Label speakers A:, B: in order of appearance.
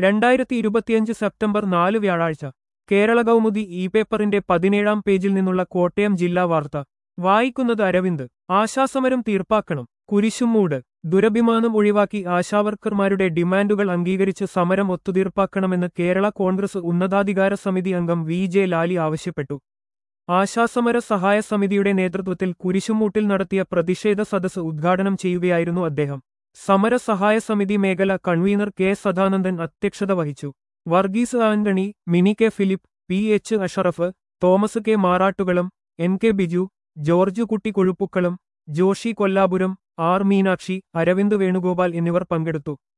A: രണ്ടായിരത്തി ഇരുപത്തിയഞ്ച് സെപ്റ്റംബർ നാല് വ്യാഴാഴ്ച കേരള കൗമുദി ഇ പേപ്പറിന്റെ പതിനേഴാം പേജിൽ നിന്നുള്ള കോട്ടയം ജില്ലാ വാർത്ത വായിക്കുന്നത് അരവിന്ദ് ആശാസമരം തീർപ്പാക്കണം കുരിശുമൂട് ദുരഭിമാനം ഒഴിവാക്കി ആശാവർക്കർമാരുടെ ഡിമാൻഡുകൾ അംഗീകരിച്ച് സമരം ഒത്തുതീർപ്പാക്കണമെന്ന് കേരള കോൺഗ്രസ് ഉന്നതാധികാര സമിതി അംഗം വി ജെ ലാലി ആവശ്യപ്പെട്ടു ആശാസമര സഹായ സമിതിയുടെ നേതൃത്വത്തിൽ കുരിശുമൂട്ടിൽ നടത്തിയ പ്രതിഷേധ സദസ്സ് ഉദ്ഘാടനം ചെയ്യുകയായിരുന്നു അദ്ദേഹം സമര സഹായ സമിതി മേഖല കൺവീനർ കെ സദാനന്ദൻ അധ്യക്ഷത വഹിച്ചു Varghese Antony Mini K Philip P H Ashraf Thomas K Marattukalam N K Biju George Kutty Kozhuppukkalam Joshi Kollapuram R Meenakshi Aravind Venugopal എന്നിവർ പങ്കെടുത്തു